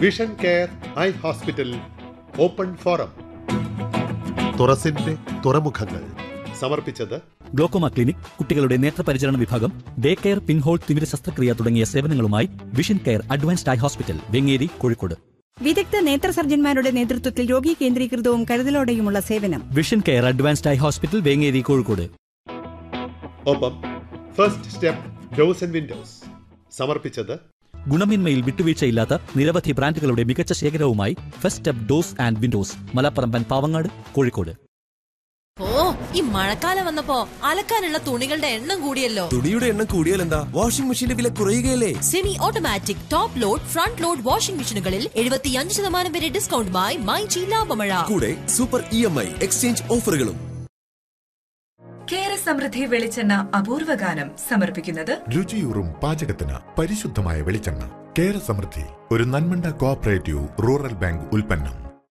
vision care eye hospital open forum തുറസിന്റെ തുറമുഖങ്ങൾ സമർപ്പിച്ചത് ഗ്ലോക്കോമ ക്ലിനിക് കുട്ടികളുടെ നേത്രപരിചരണ വിഭാഗം ഡേ കെയർ പിൻഹോൾ തിമിര ശസ്ത്രക്രിയ തുടങ്ങിയ സേവനങ്ങളുമായി vision care advanced eye hospital Vengeri Kozhikode വിദഗ്ധ നേത്ര സർജന്മാരുടെ നേതൃത്വത്തിൽ രോഗി കേന്ദ്രീകൃതവും കരുതലോടെയുമുള്ള സേവനം vision care advanced eye hospital Vengeri Kozhikode ഒപ്പം first step doors and windows സമർപ്പിച്ചത് ഗുണമേന്മയിൽ വിട്ടുവീഴ്ചയില്ലാത്ത നിരവധി ബ്രാൻഡുകളുടെ മികച്ച ശേഖരവുമായി first step doors and windows Malaparamban Pavangad Kozhikode ഓ ഈ മഴക്കാലം വന്നപ്പോ അലക്കാനുള്ള തുണികളുടെ എണ്ണം കൂടിയല്ലോ തുണിയുടെ എണ്ണം കൂടിയാൽ എന്താ വാഷിംഗ് മെഷീന്റെ വില കുറയുകയല്ലേ semi automatic top load front load washing മെഷീനുകളിൽ എഴുപത്തിയഞ്ച് ശതമാനം വരെ ഡിസ്കൗണ്ടുമായി മൈജി ലാഭമഴ കൂടെ super E M I exchange ഓഫറുകളും കേര സമൃദ്ധി വെളിച്ചെണ്ണ അപൂർവ ഗാനം സമർപ്പിക്കുന്നത് രുചിയൂറും പാചകത്തിന് പരിശുദ്ധമായ വെളിച്ചെണ്ണ കേര സമൃദ്ധി ഒരു നന്മണ്ട കോഓപ്പറേറ്റീവ് റൂറൽ ബാങ്ക് ഉൽപ്പന്നം